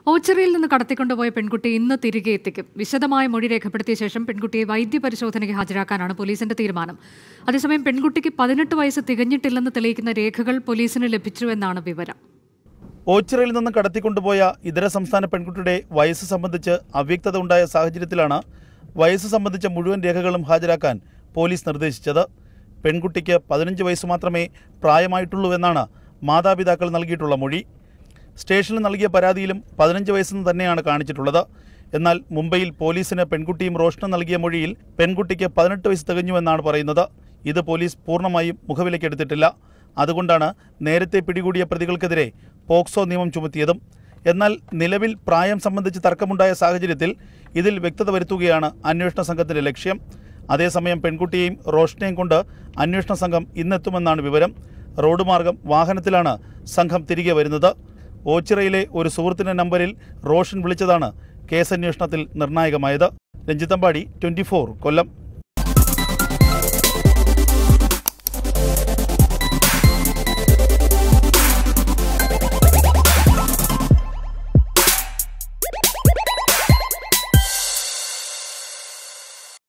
ഓച്ചിറയിൽ നിന്ന് കടത്തിക്കൊണ്ടുപോയ പെൺകുട്ടി ഇന്ന് തിരികെ എത്തിക്കും വിശദമായ മൊഴി രേഖപ്പെടുത്തിയ ശേഷം പെൺകുട്ടിയെ വൈദ്യപരിശോധനയ്ക്ക് ഹാജരാക്കാനാണ് പോലീസിന്റെ തീരുമാനം അതേസമയം പെൺകുട്ടിക്ക് പതിനെട്ട് വയസ്സ് തികഞ്ഞിട്ടില്ലെന്ന് തെളിയിക്കുന്ന രേഖകൾ പോലീസിന് ലഭിച്ചുവെന്നാണ് വിവരം ഓച്ചിറയിൽ നിന്ന് കടത്തിക്കൊണ്ടുപോയ ഇതര സംസ്ഥാന പെൺകുട്ടിയുടെ വയസ്സ് സംബന്ധിച്ച് അവ്യക്തത ഉണ്ടായ സാഹചര്യത്തിലാണ് വയസ്സ് സംബന്ധിച്ച മുഴുവൻ രേഖകളും ഹാജരാക്കാൻ പോലീസ് നിർദ്ദേശിച്ചത് പെൺകുട്ടിക്ക് പതിനഞ്ച് വയസ്സ് മാത്രമേ പ്രായമായിട്ടുള്ളൂവെന്നാണ് മാതാപിതാക്കൾ നൽകിയിട്ടുള്ള മൊഴി സ്റ്റേഷനിൽ നൽകിയ പരാതിയിലും പതിനഞ്ച് വയസ്സെന്ന് തന്നെയാണ് കാണിച്ചിട്ടുള്ളത് എന്നാൽ മുംബൈയിൽ പോലീസിന് പെൺകുട്ടിയും റോഷനും നൽകിയ മൊഴിയിൽ പെൺകുട്ടിക്ക് പതിനെട്ട് വയസ്സ് തികഞ്ഞുവെന്നാണ് പറയുന്നത് ഇത് പോലീസ് പൂർണ്ണമായും മുഖവിലക്കെടുത്തിട്ടില്ല അതുകൊണ്ടാണ് നേരത്തെ പിടികൂടിയ പ്രതികൾക്കെതിരെ പോക്സോ നിയമം ചുമത്തിയതും എന്നാൽ നിലവിൽ പ്രായം സംബന്ധിച്ച് തർക്കമുണ്ടായ സാഹചര്യത്തിൽ ഇതിൽ വ്യക്തത വരുത്തുകയാണ് അന്വേഷണ സംഘത്തിന്റെ ലക്ഷ്യം അതേസമയം പെൺകുട്ടിയെയും റോഷനെയും കൊണ്ട് അന്വേഷണ സംഘം ഇന്നെത്തുമെന്നാണ് വിവരം റോഡ് മാർഗം വാഹനത്തിലാണ് സംഘം തിരികെ വരുന്നത് ഓച്ചിറയിലെ ഒരു സുഹൃത്തിന്റെ നമ്പറിൽ റോഷൻ വിളിച്ചതാണ് കേസന്വേഷണത്തിൽ നിർണായകമായത് രഞ്ജിത്തമ്പാടി ട്വന്റി കൊല്ലം